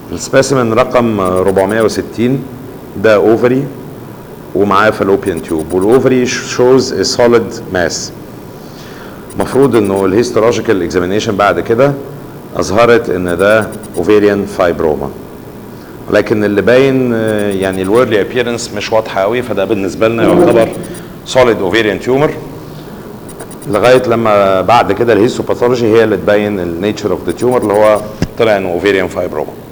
السبيسيمن رقم 460 ده اوفري ومعاه فالوبيان تيوب والاوفري شوز سوليد ماس المفروض انه الهيستولوجيكال اكزامينيشن بعد كده اظهرت ان ده اوفيريان فايبروما لكن اللي باين آه، يعني الورلي ابييرنس مش واضحه قوي فده بالنسبه لنا يعتبر سوليد اوفيريان تيومر لغايه لما بعد كده الهيستوباثولوجي هي اللي تبين النيتشر اوف ذا تيومر اللي هو طلع انه اوفيريان فايبروما